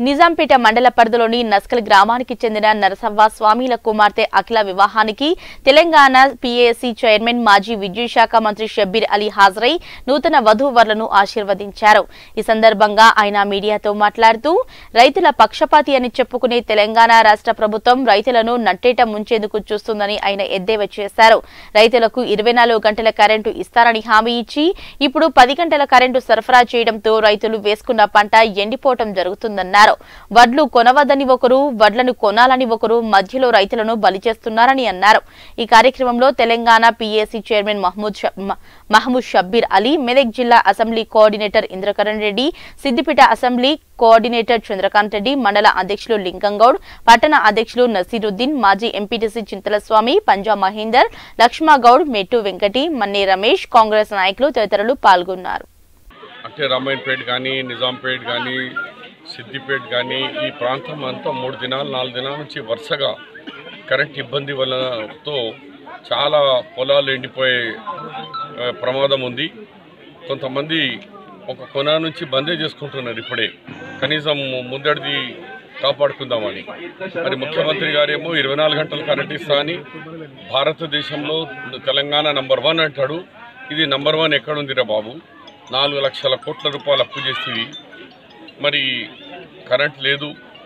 నిజాంపేట మండల పరిధిలోని నస్కల్ గ్రామానికి చెందిన నరసవ్వ స్వామిల కుమార్తె అఖిల వివాహానికి తెలంగాణ పీఏసీ చైర్మన్ మాజీ విద్యుత్ శాఖ మంత్రి షబ్బీర్ అలీ హాజరై నూతన వధూవరులను ఆశీర్వదించారు ఈ సందర్భంగా ఆయన మీడియాతో మాట్లాడుతూ రైతుల పక్షపాతి అని చెప్పుకునే తెలంగాణ రాష్ట్ర ప్రభుత్వం రైతులను నట్టేట ముంచేందుకు చూస్తుందని ఆయన ఎద్దేవా చేశారు రైతులకు ఇరవై గంటల కరెంటు ఇస్తారని హామీ ఇచ్చి ఇప్పుడు పది గంటల కరెంటు సరఫరా చేయడంతో రైతులు వేసుకున్న పంట ఎండిపోవటం జరుగుతుందన్నారు వడ్లు కొనవద్దని ఒకరు వడ్లను కొనాలని ఒకరు మధ్యలో రైతులను బలి చేస్తున్నారని అన్నారు ఈ కార్యక్రమంలో తెలంగాణ పీఏసీ చైర్మన్ మహమూద్ ష- మ- మహమూద్ షబ్బీర్ అలీ మెదక్ జిల్లా assembly coordinator Indrakaran Reddy Siddipet assembly coordinator Chandrakant Reddy మండల అధ్యక్షులు లింగంగౌడ్ పట్టణ అధ్యక్షులు నసీరుద్దీన్ మాజీ ఎంపీటీసీ చింతల స్వామి పంజా మహేందర్ లక్ష్మగౌడ్ మెట్టు వెంకటి మన్నే రమేష్ కాంగ్రెస్ నాయకులు తదితరులు పాల్గొన్నారు అంటే రామాయణపేట కానీ నిజాంపేట్ కానీ సిద్దిపేట కానీ ఈ ప్రాంతం అంతా మూడు దినాలు నాలుగు దినాల నుంచి వరుసగా కరెంట్ ఇబ్బంది వలనతో చాలా పొలాలు ఎండిపోయే ఆ, ప్రమాదం ఉంది కొంతమంది ఒక కొన నుంచి బందే చేసుకుంటున్నారు ఇప్పుడే కనీసం ముందడిది కాపాడుకుందామని మరి ముఖ్యమంత్రి గారేమో ఇరవై నాలుగు గంటలు కరెంట్ ఇస్తా అని భారతదేశంలో తెలంగాణ నంబర్ వన్ అంటాడు ఇది నంబర్ వన్ ఎక్కడుందిరా బాబు నాలుగు లక్షల కోట్ల రూపాయలు అప్పు చేసేవి మరి కరెంట్ లేదు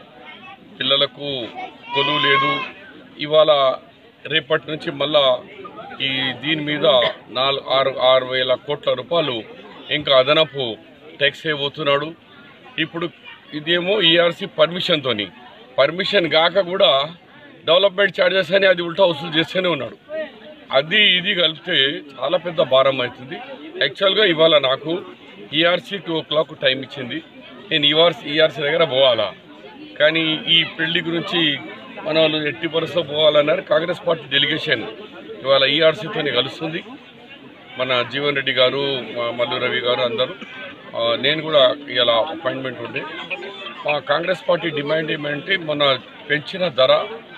పిల్లలకు కొలువు లేదు ఇవాళ రేపటి నుంచి మళ్ళా ఈ దీని మీద నాలుగు ఆరు ఆరు వేల కోట్ల రూపాయలు ఇంకా అదనపు ట్యాక్స్ అయిపోతున్నాడు ఇప్పుడు ఇదేమో ఈఆర్సీ పర్మిషన్తోని పర్మిషన్ కాక కూడా డెవలప్మెంట్ ఛార్జెస్ అని అది ఉల్టా వసూలు చేస్తూనే ఉన్నాడు అది ఇది కలిపితే చాలా పెద్ద భారం అవుతుంది యాక్చువల్గా ఇవాళ నాకు ERC two o'clock time ఇచ్చింది నేను ఈఆర్సీ ఈఆర్సీ దగ్గర పోవాలా కానీ ఈ పెళ్లి గురించి మన వాళ్ళు ఎట్టి పరిస్థితిలో పోవాలన్నారు కాంగ్రెస్ పార్టీ డెలిగేషన్ ఇవాళ ఈఆర్సీతో కలుస్తుంది మన జీవన్ రెడ్డి గారు మా మల్లు రవి గారు అందరూ ఆ, నేను కూడా ఇలా అపాయింట్మెంట్ ఉండే మా కాంగ్రెస్ పార్టీ డిమాండ్ ఏమంటే మన పెంచిన ధర